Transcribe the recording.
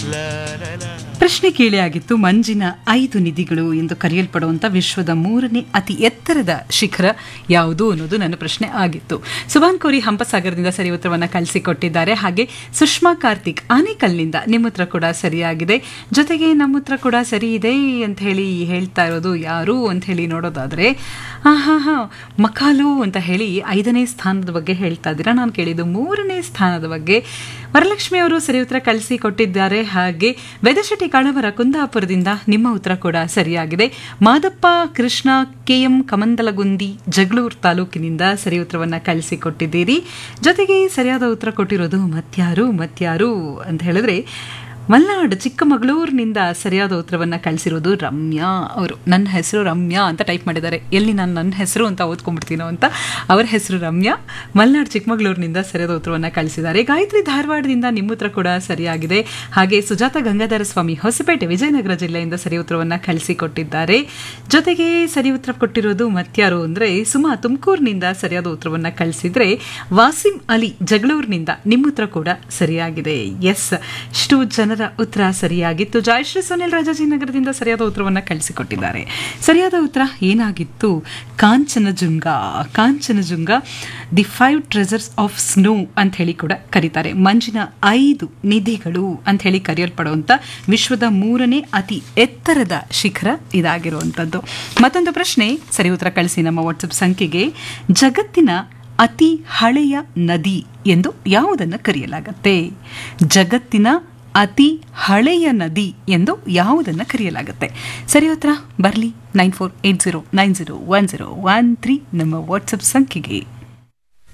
ಪ್ರಶ್ನೆ ಕೇಳಿ ಆಗಿತ್ತು ಮಂಜಿನ ಐದು ನಿಧಿಗಳು ಎಂದು ಕರೆಯಲ್ಪಡುವಂಥ ವಿಶ್ವದ ಮೂರನೇ ಅತಿ ಎತ್ತರದ ಶಿಖರ ಯಾವುದು ಅನ್ನೋದು ನನ್ನ ಪ್ರಶ್ನೆ ಆಗಿತ್ತು ಸುಭಾನ್ ಕೋರಿ ಹಂಪಸಾಗರದಿಂದ ಸರಿ ಉತ್ತರವನ್ನು ಕಳಿಸಿಕೊಟ್ಟಿದ್ದಾರೆ ಹಾಗೆ ಸುಷ್ಮಾ ಕಾರ್ತಿಕ್ ಆನೇಕಲ್ನಿಂದ ನಿಮ್ಮ ಉತ್ತರ ಕೂಡ ಸರಿಯಾಗಿದೆ ಜೊತೆಗೆ ನಮ್ಮ ಉತ್ತರ ಕೂಡ ಸರಿ ಇದೆ ಅಂತ ಹೇಳಿ ಹೇಳ್ತಾ ಇರೋದು ಯಾರು ಅಂತ ಹೇಳಿ ನೋಡೋದಾದ್ರೆ ಹಾ ಹಾ ಮಕಾಲು ಅಂತ ಹೇಳಿ ಐದನೇ ಸ್ಥಾನದ ಬಗ್ಗೆ ಹೇಳ್ತಾ ಇದ್ದೀರಾ ನಾನು ಕೇಳಿದ್ದು ಮೂರನೇ ಸ್ಥಾನದ ಬಗ್ಗೆ ವರಲಕ್ಷ್ಮಿ ಅವರು ಸರಿ ಉತ್ತರ ಕಳಿಸಿ ಕೊಟ್ಟಿದ್ದಾರೆ ಹಾಗೆ ವೆದಶೆಟ್ಟಿ ಕಳವರ ಕುಂದಾಪುರದಿಂದ ನಿಮ್ಮ ಉತ್ತರ ಕೂಡ ಸರಿಯಾಗಿದೆ ಮಾದಪ್ಪ ಕೃಷ್ಣ ಕೆಎಂ ಕಮಂದಲಗುಂದಿ ಜಗಳೂರು ತಾಲೂಕಿನಿಂದ ಸರಿ ಉತ್ತರವನ್ನ ಕಳಿಸಿಕೊಟ್ಟಿದ್ದೀರಿ ಜೊತೆಗೆ ಸರಿಯಾದ ಉತ್ತರ ಕೊಟ್ಟಿರೋದು ಮತ್ಯಾರು ಮತ್ಯಾರು ಅಂತ ಹೇಳಿದ್ರೆ ಮಲ್ನಾಡ್ ಚಿಕ್ಕಮಗಳೂರಿನಿಂದ ಸರಿಯಾದ ಉತ್ತರವನ್ನು ಕಳಿಸಿರೋದು ರಮ್ಯಾ ಅವರು ನನ್ನ ಹೆಸರು ರಮ್ಯಾ ಅಂತ ಟೈಪ್ ಮಾಡಿದ್ದಾರೆ ಎಲ್ಲಿ ನಾನು ನನ್ನ ಹೆಸರು ಅಂತ ಓದ್ಕೊಂಡ್ಬಿಡ್ತೀನೋ ಅಂತ ಅವರ ಹೆಸರು ರಮ್ಯಾ ಮಲ್ನಾಡ್ ಚಿಕ್ಕಮಗಳೂರಿನಿಂದ ಸರಿಯಾದ ಉತ್ತರವನ್ನು ಕಳಿಸಿದ್ದಾರೆ ಗಾಯತ್ರಿ ಧಾರವಾಡದಿಂದ ನಿಮ್ಮ ಉತ್ತರ ಕೂಡ ಸರಿಯಾಗಿದೆ ಹಾಗೆ ಸುಜಾತ ಗಂಗಾಧರ ಸ್ವಾಮಿ ಹೊಸಪೇಟೆ ವಿಜಯನಗರ ಜಿಲ್ಲೆಯಿಂದ ಸರಿ ಉತ್ತರವನ್ನು ಕಳಿಸಿಕೊಟ್ಟಿದ್ದಾರೆ ಜೊತೆಗೆ ಸರಿ ಉತ್ತರ ಕೊಟ್ಟಿರೋದು ಮತ್ಯಾರು ಅಂದರೆ ಸುಮಾ ತುಮಕೂರಿನಿಂದ ಸರಿಯಾದ ಉತ್ತರವನ್ನು ಕಳಿಸಿದ್ರೆ ವಾಸಿಂ ಅಲಿ ಜಗಳೂರಿನಿಂದ ನಿಮ್ಮ ಉತ್ತರ ಕೂಡ ಸರಿಯಾಗಿದೆ ಎಸ್ ಇಷ್ಟು ಜನರ ಉತ್ತರ ಸರಿಯಾಗಿತ್ತು ಜಯಶ್ರೀ ಸುನಿಲ್ ರಾಜಾಜಿನಗರದಿಂದ ಸರಿಯಾದ ಉತ್ತರವನ್ನು ಕಳಿಸಿಕೊಟ್ಟಿದ್ದಾರೆ ಸರಿಯಾದ ಉತ್ತರ ಏನಾಗಿತ್ತು Kanchenjunga Kanchenjunga the five treasures of snow ಅಂತ ಹೇಳಿ ಕೂಡ ಕರೀತಾರೆ ಮಂಜಿನ ಐದು ನಿಧಿಗಳು ಅಂತ ಹೇಳಿ ಕರೆಯಲ್ಪಡುವಂಥ ವಿಶ್ವದ ಮೂರನೇ ಅತಿ ಎತ್ತರದ ಶಿಖರ ಇದಾಗಿರುವಂಥದ್ದು ಮತ್ತೊಂದು ಪ್ರಶ್ನೆ ಸರಿ ಉತ್ತರ ಕಳಿಸಿ ನಮ್ಮ ವಾಟ್ಸಪ್ ಸಂಖ್ಯೆಗೆ ಜಗತ್ತಿನ ಅತಿ ಹಳೆಯ ನದಿ ಎಂದು ಯಾವುದನ್ನು ಕರೆಯಲಾಗತ್ತೆ ಜಗತ್ತಿನ ಅತಿ ಹಳೆಯ ನದಿ ಎಂದು ಯಾವುದನ್ನು ಕರೆಯಲಾಗುತ್ತೆ ಸರಿ ಉತ್ತರ ಬರಲಿ nine four eight zero nine zero one zero one three ನಮ್ಮ ವಾಟ್ಸಪ್ ಸಂಖ್ಯೆಗೆ